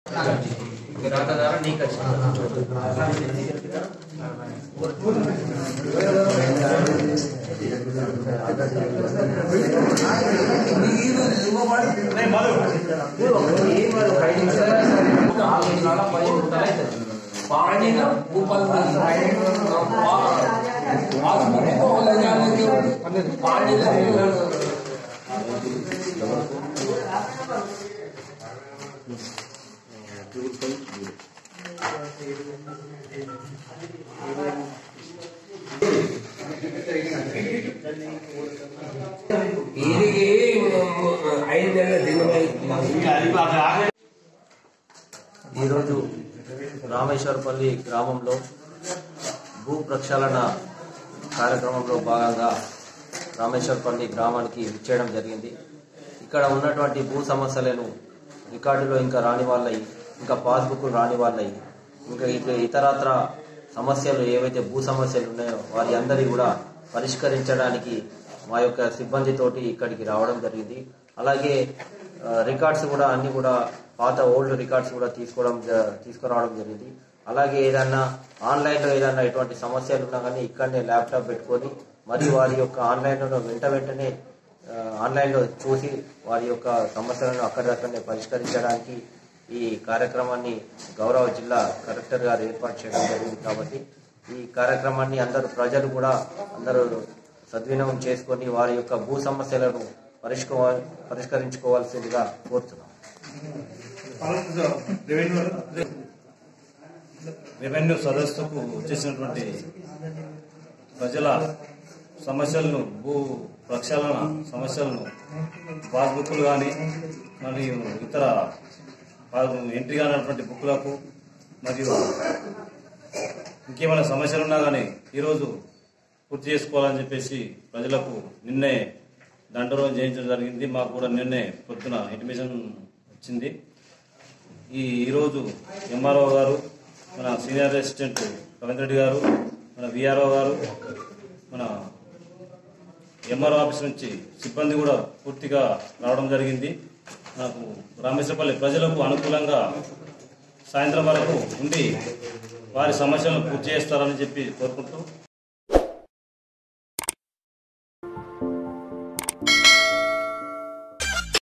ఖాతాదారు నీకు पानी ना ऊपर पानी को ले जाने के पानी लगेगा ఇది ఐదు నెలల దినమై ఈరోజు రామేశ్వరపల్లి గ్రామంలో భూ ప్రక్షాళన కార్యక్రమంలో భాగంగా రామేశ్వరపల్లి గ్రామానికి విచ్చేయడం జరిగింది ఇక్కడ ఉన్నటువంటి భూ సమస్యలను రికార్డులో ఇంకా రాని వాళ్ళయి ఇంకా పాస్బుక్లు రాని వాళ్ళయి ఇంకా ఇక ఇతరత్ర సమస్యలు ఏవైతే భూ సమస్యలు ఉన్నాయో వారి అందరి కూడా పరిష్కరించడానికి మా యొక్క సిబ్బందితోటి ఇక్కడికి రావడం జరిగింది అలాగే ఆ, రికార్డ్స్ కూడా అన్ని కూడా పాత ఓల్డ్ రికార్డ్స్ కూడా తీసుకోవడం జ- తీసుకురావడం జరిగింది అలాగే ఏదన్నా ఆన్లైన్లో ఏదన్నా ఎటువంటి సమస్యలు ఉన్నా కానీ ఇక్కడనే ల్యాప్టాప్ పెట్టుకొని మరియు వారి యొక్క ఆన్లైన్లో వెంట వెంటనే ఆ, ఆన్లైన్లో చూసి వారి యొక్క సమస్యలను అక్కడికక్కడనే పరిష్కరించడానికి ఈ కార్యక్రమాన్ని గౌరవ జిల్లా కలెక్టర్ గారు ఏర్పాటు చేయడం జరిగింది కాబట్టి ఈ కార్యక్రమాన్ని అందరూ ప్రజలు కూడా అందరూ సద్వినియోగం చేసుకొని వారి యొక్క భూ సమస్యలను పరిష్కో పరిష్కరించుకోవాల్సిందిగా కోరుతున్నాం రెవెన్యూ సదస్సుకు వచ్చేసినటువంటి ప్రజల సమస్యలను భూ ప్రక్షాళన సమస్యలను పాస్బుక్లు కానీ మరియు ఇతర పా- ఎంట్రీ కానటువంటి బుక్లకు మరియు ఇంకేమైనా సమస్యలు ఉన్నా కానీ ఈరోజు పూర్తి చేసుకోవాలని చెప్పేసి ప్రజలకు నిన్నే దండరోజు చేయించడం జరిగింది మాకు కూడా నిన్నే పొద్దున ఇంటిమేషన్ వచ్చింది ఈ ఈరోజు ఎంఆర్ఓ గారు మన సీనియర్ అసిస్టెంట్ రవీంద్ర రెడ్డి గారు మన విఆర్ఓ గారు మన ఎంఆర్ఓ ఆఫీస్ నుంచి సిబ్బంది కూడా పూర్తిగా రావడం జరిగింది నాకు రామేశ్వరపల్లి ప్రజలకు అనుకూలంగా సాయంత్రం వరకు ఉండి వారి సమస్యలను పూర్తి చేస్తారని చెప్పి కోరుకుంటూ